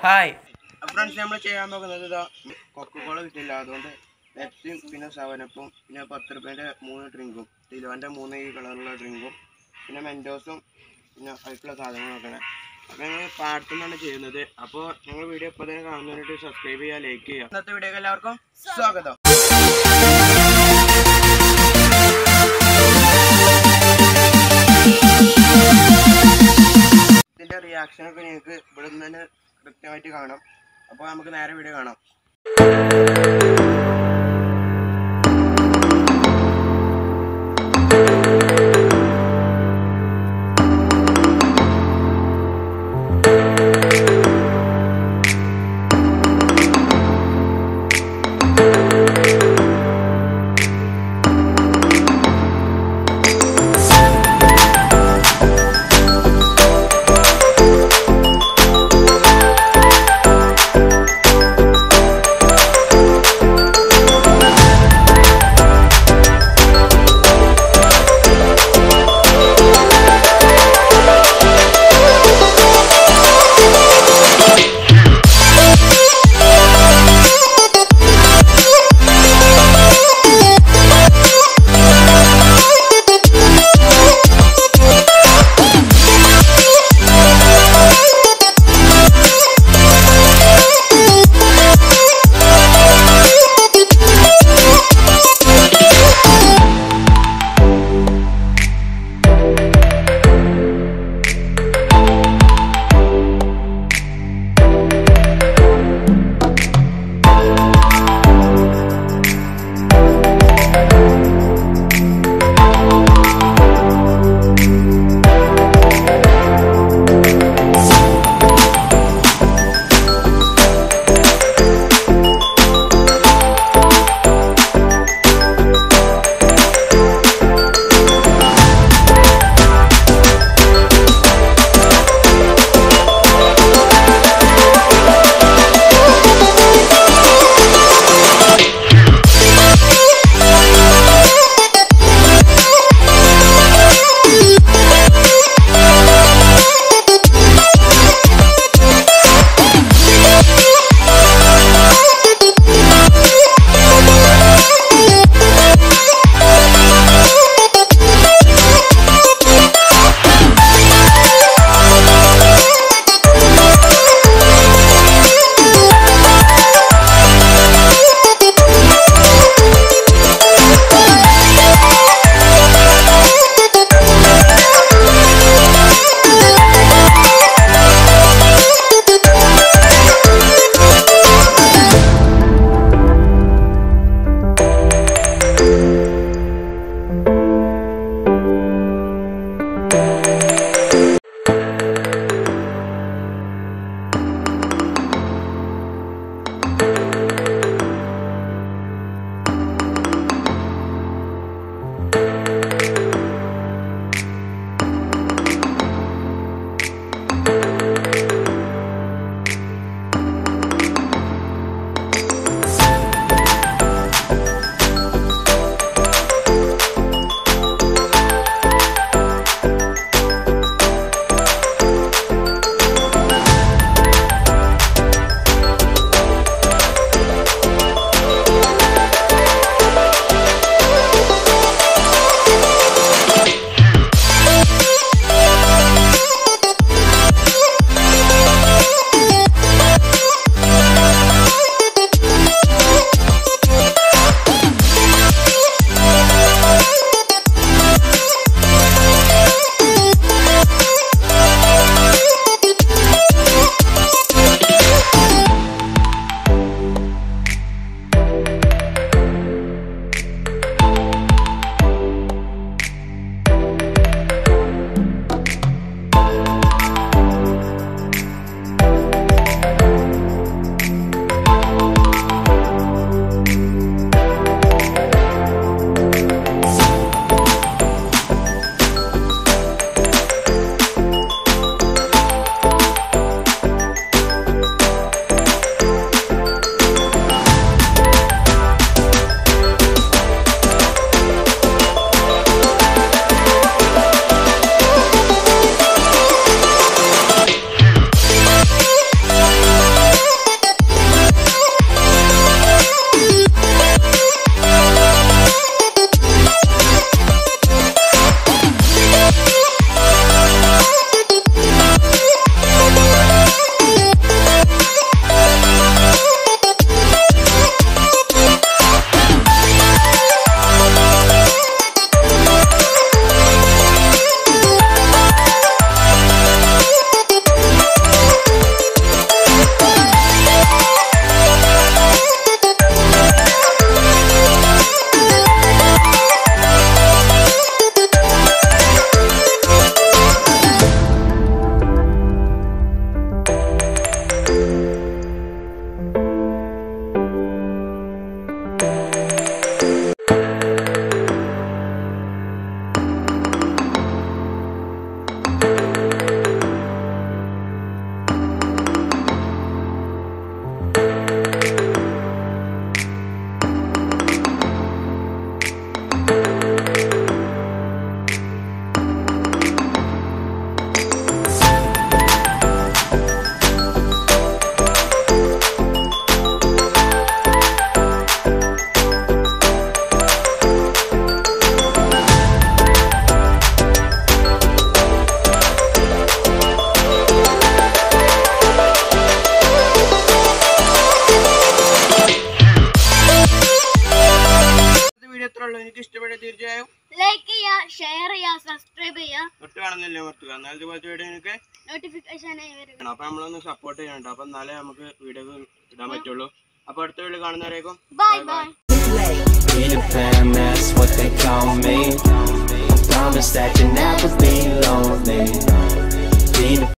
Hi friends നമ്മൾ ചെയ്യാൻ നോക്കുന്നത് ഇതാ കൊക്കക്കോള കിട്ടില്ല അതുകൊണ്ട് പെപ്സിയും പിന്നെ സെവനപ്പും പിന്നെ പത്ത് റുപ്യൻ്റെ മൂന്ന് ഡ്രിങ്കും തിരുവൻ്റെ മൂന്ന് ഈ കളറുള്ള ഡ്രിങ്കും പിന്നെ മെൻഡോസും പിന്നെ അതിലുള്ള സാധനങ്ങളൊക്കെ അപ്പോൾ ഞങ്ങൾ പാടത്തുനിന്നാണ് ചെയ്യുന്നത് അപ്പോൾ ഞങ്ങൾ വീഡിയോ ഇപ്പോൾ തന്നെ കാണുന്നതിനായിട്ട് സബ്സ്ക്രൈബ് ചെയ്യുക ലൈക്ക് ചെയ്യുക ഇന്നത്തെ വീഡിയോക്ക് എല്ലാവർക്കും സ്വാഗതം ഇതിൻ്റെ റിയാക്ഷനൊക്കെ നിങ്ങൾക്ക് ഇവിടെ നിന്ന് തന്നെ കൃത്യമായിട്ട് കാണാം അപ്പോൾ നമുക്ക് നേരെ വീഡിയോ കാണാം വീഡിയോ എത്ര ഉള്ളൂ എനിക്ക് ഇഷ്ടപ്പെട്ട തീർച്ചയായും ലൈക്ക് ചെയ്യുക ഷെയർ ചെയ്യുക സബ്സ്ക്രൈബ് ചെയ്യുക തൊട്ട് കാണുന്നില്ല മറക്കുക എന്നാൽ ഇതുപോലത്തെ വീഡിയോ എനിക്ക് നോട്ടിഫിക്കേഷൻ വരും അപ്പൊ നമ്മളൊന്ന് സപ്പോർട്ട് ചെയ്യണ്ട അപ്പൊ എന്നാലേ നമുക്ക് വീഡിയോ ഇടാൻ പറ്റുള്ളൂ അപ്പൊ അടുത്ത വീഡിയോ കാണുന്നവരേക്കും bye bye Peter Pan, that's what they call me. Promise that you'll never be lonely. Peter